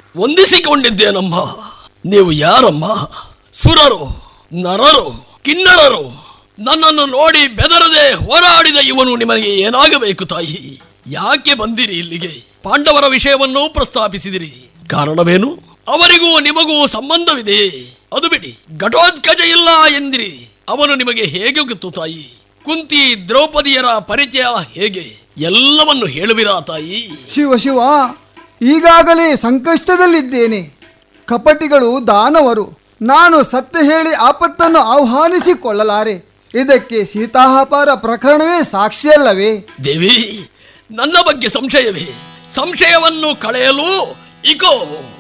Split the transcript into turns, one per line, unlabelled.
ವಂದಿಸಿಕೊಂಡಿದ್ದೇನಮ್ಮ ನೀವು ಯಾರಮ್ಮ ಸುರರು ನರರು ಕಿನ್ನರರು ನನ್ನನ್ನು ನೋಡಿ ಬೆದರದೆ ಹೋರಾಡಿದ ಇವನು ನಿಮಗೆ ಏನಾಗಬೇಕು ತಾಯಿ ಯಾಕೆ ಬಂದಿರಿ ಇಲ್ಲಿಗೆ ಪಾಂಡವರ ವಿಷಯವನ್ನು ಪ್ರಸ್ತಾಪಿಸಿದಿರಿ ಕಾರಣವೇನು ಅವರಿಗೂ ನಿಮಗೂ ಸಂಬಂಧವಿದೆ ಅದು ಬಿಡಿ ಘಟೋತ್ಕಜ ಇಲ್ಲ ಎಂದಿರಿ ಅವನು ನಿಮಗೆ ಹೇಗೆ ಗೊತ್ತು ತಾಯಿ ಕುಂತಿ ದ್ರೌಪದಿಯರ ಪರಿಚಯ ಹೇಗೆ ಎಲ್ಲವನ್ನು ಹೇಳುವಿರಾ ತಾಯಿ
ಶಿವ ಶಿವ ಈಗಾಗಲೇ ಸಂಕಷ್ಟದಲ್ಲಿದ್ದೇನೆ ಕಪಟಿಗಳು ದಾನವರು ನಾನು ಸತ್ಯ ಹೇಳಿ ಆಪತ್ತನ್ನು ಆಹ್ವಾನಿಸಿಕೊಳ್ಳಲಾರೆ ಇದಕ್ಕೆ ಸೀತಾಹಪಾರ ಪ್ರಕರಣವೇ ಸಾಕ್ಷಿಯಲ್ಲವೇ
ದೇವಿ ನನ್ನ ಬಗ್ಗೆ ಸಂಶಯವೇ ಸಂಶಯವನ್ನು ಕಳೆಯಲು ಇಕೋ